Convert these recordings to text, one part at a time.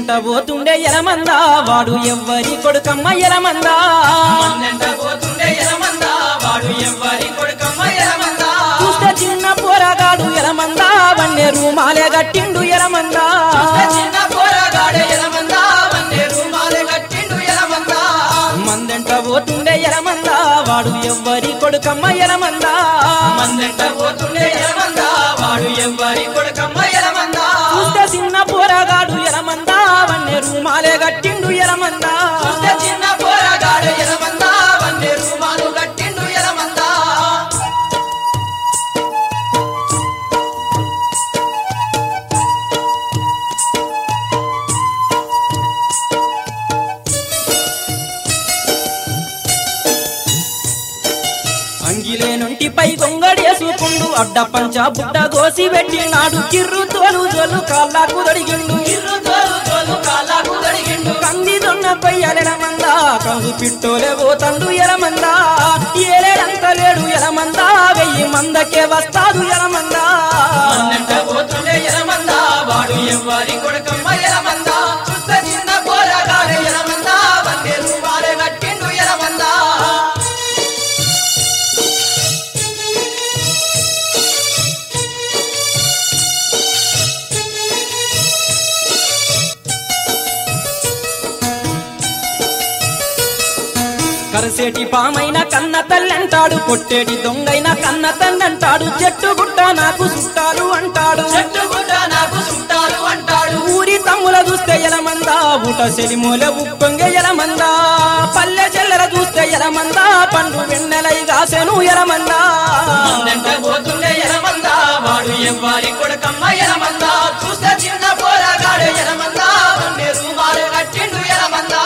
మందెంట పోతుండే ఎలమందా వాడు ఎవ్వరి కొడుకమ్మ ఎలమందా మందెంట పోతుండే ఎలమందా వాడు ఎవ్వరి కొడుకమ్మ ఎలమందా చూస్తే చిన్న పోరగాడు ఎలమందా వన్నే రూమాలే గట్టిండు ఎలమందా చిన్న పోరగాడే ఎలమందా వన్నే రూమాలే కట్టిండు ఎలమందా మందెంట పోతుండే ఎలమందా వాడు ఎవ్వరి కొడుకమ్మ ఎలమందా మందెంట పోతుండే ఎలమందా వాడు ఎవ్వరి కొడుకమ్మ ఎలమందా చూస్తే చిన్న పోరగాడు ఎలమందా వన్నే రూమాలే గట్టిండు ఎలమందా చూస్తే చిన్న పోరగాడే ఎలమందా వన్నే రూమాలు కట్టిండు ఎలమందా అంగిలే నుండి పై గొంగడేసుకుండు అడ్డ పంచ బుడ్డ గోసి పెట్టినాడు కిర్రు తోలు జోలు కాళ్ళకు దొడిగిండు ఇర్రు తోలు తోలు కాళ్ళకు దొరికిండు కంది దొన్న ఎలమందా కందు పిట్టోలే పోతండు ఎలమందా ఏలేడంత లేడు ఎలమందా వెయ్యి మందకే వస్తాడు ఎలమందా మందెంట పోతుండే ఎలమందా వాడు ఎవ్వరి కొడుకమ్మ ఎలమందా చూస్తే చిన్న పోరగాడే ఎలమందా వన్నే రూమాలే కట్టిండు ఎలమందా కరసేటి పామైన కన్న తల్లంటాడు కొట్టేటి దొంగైన కన్న తండంటాడు చెట్టు గుట్ట నాకు చుట్టాలు అంటాడు చెట్టు గుడ్డ నాకు చుట్టాలు అంటాడు ఊరి తమ్ముల చూస్తే ఎలమందా ఊట సెలిమూల ఉప్పొంగ ఎలమందా పల్లె చెల్లెల చూస్తే ఎలమందా పండు వెన్నెలై గాసెను ఎలమందా మందెంట పోతుండే ఎలమందా వాడు ఎవ్వరి కొడుకమ్మ ఎలమందా చూస్తే చిన్న పోరగాడే ఎలమందా వన్నే రూమాలే కట్టిండు ఎలమందా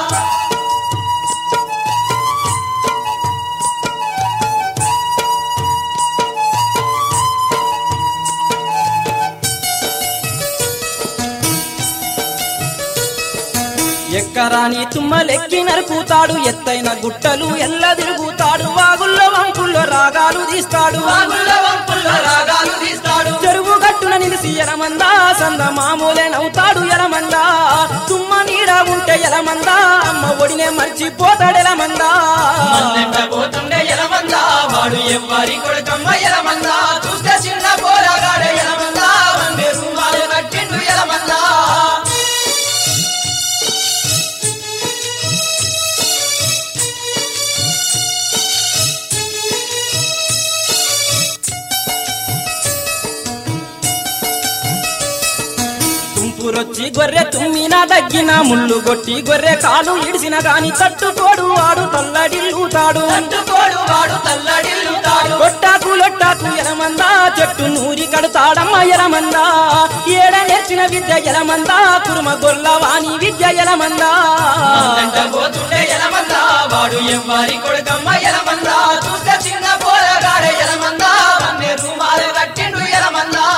ఎక్కరాని తుమ్మలెక్కి నరుకుతాడు ఎత్తైన గుట్టలు ఎల్ల తిరుగుతాడు వాగుల్లో వంకుల్లో రాగాలు తీస్తాడు వాగుల్లో వంపుల్లో రాగాలు తీస్తాడు చెరువు గట్టున నిలిసి ఎలమందా సంద మామూలే నవ్వుతాడు ఎలమందా తుమ్మ నీడ ఉంటే ఎలమందా అమ్మ ఒడినే మర్చిపోతాడు ఎలమందా మందెంట పోతుండే ఎలమందా వాడు ఎవ్వరి కొడుకమ్మ ఎలమందా చూస్తే చిన్న పోరగాడే ఎలమందా వన్నే రూమాలు కట్టిండు ఎలమందా తుంపురొచ్చి గొర్రె తుమ్మిన దగ్గిన ముళ్ళు కొట్టి గొర్రె కాలు ఇడిసిన గాని తట్టుకోడు వాడు తల్లడిల్లుతాడు తట్టుకోడు వాడు తల్లడిల్లుతాడు కొట్టాకు లొట్టాకు ఎలమందా చెట్టు నూరి కడతాడమ్మ ఎలమందా ఏడ నేర్చిన విద్య ఎలమందా కురుమ గొల్ల వాణి విద్య ఎలమందా మందెంట పోతుండే ఎలమందా వాడు ఎవ్వరి కొడుకమ్మ ఎలమందా చూస్తే చిన్న పోరగాడే ఎలమందా వన్నే రూమాలు కట్టిండు ఎలమందా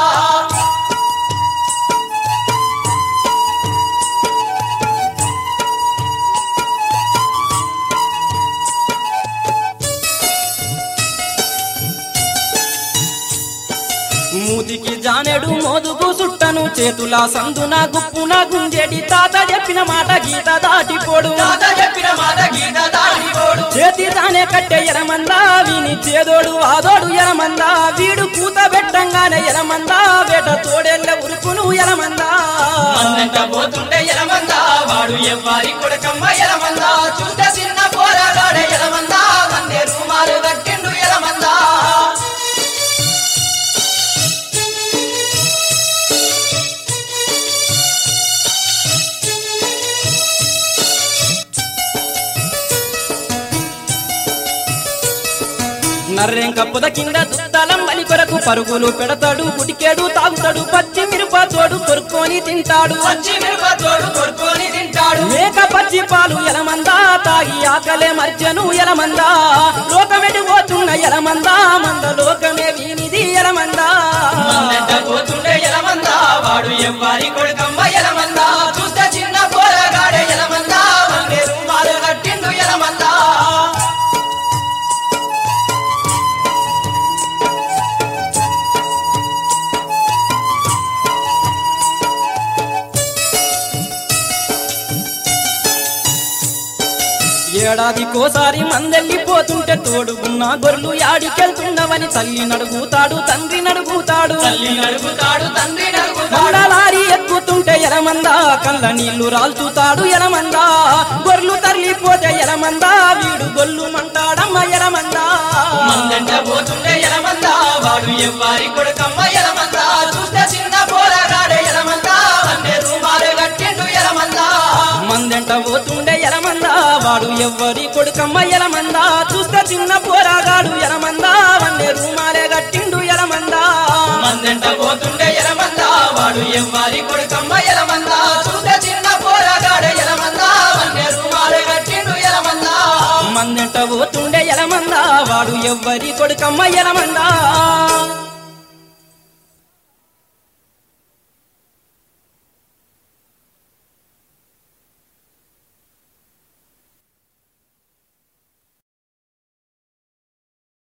మూతికి జానెడు మోదుగు సుట్టను చేతుల సందున గుప్పున గుంజేటి తాత చెప్పిన మాట గీత దాటిపోడు తాత చెప్పిన మాట గీత దాటిపోడు చేతి తానే కట్టె ఎలమందా వీని చేదోడు ఆదోడు ఎలమందా వీడు కూత పెట్టంగానే ఎలమందా వేట తోడెళ్ళ ఉరుకును ఎలమందా మందెంట పోతుండే ఎలమందా వాడు ఎవ్వరి కొడుకమ్మ ఎలమందా చూస్తే చిన్న పోరగాడే ఎలమందా వన్నే రూమాలు కట్టిండు ఎలమందా నర్రెంక పొద కింద దుత్తలం బలి కొరకు పరుగులు పెడతాడు గుడికేడు తాగుతాడు పచ్చి మిరప తోడు కొరుక్కొని తింటాడు పచ్చి మిరప తోడు కొడుకొని తింటాడు మేక పచ్చి పాలు ఎలమందా తాగి ఆకలే మర్చెను ఎలమందా లోకమెటు పోతున్న ఎలమందా మంద లోకమే వీనిది ఎలమందా మందెంట పోతుండే ఎలమందా వాడు ఎవ్వరి కొడుకమ్మ ఎలమందా చూస్తే చిన్న పోరగాడే ఎలమందా వన్నే రూమాలు కట్టిండు ఎలమందా ఏడాదికోసారి మందెళ్ళిపోతుంటే తోడుగున్న గొర్రెలు యాడికెళ్తున్నవని తల్లి నడుగుతాడు తండ్రి నడుగుతాడు తల్లి నడుగుతాడు తండ్రి నడుగుతాడు మండలారి ఎక్కుతుంటే ఎలమందా కళ్ళ నీళ్లు రాల్చుతాడు ఎలమందా గొర్రెలు తరలిపోతే ఎలమందా వీడు గొల్లు మంటాడమ్మ ఎలమందా మందంట పోతుండే ఎలమందా వాడు ఎవ్వారి కొడుకమ్మ ఎలమందా చూస్తే చిన్న పోరాగాడే ఎలమందా వన్నే రూమాలు కట్టిండు ఎలమందా మందెంట పోతుండే ఎలమందా వాడు ఎవ్వరి కొడుకమ్మ ఎలమందా చూస్తే చిన్న పోరాగాడు ఎలమందా వన్నే రూమాలే కట్టిండు ఎలమందా మందంట పోతుండే ఎలమందా వాడు ఎవ్వారి కొడుకమ్మ ఎలమందా చూస్తే చిన్న పోరాగాడే ఎలమందా వన్నే రూమాలు కట్టిండు ఎలమందా మందెంట పోతుండే ఎలమందా వాడు ఎవ్వరి కొడుకమ్మ ఎలమందా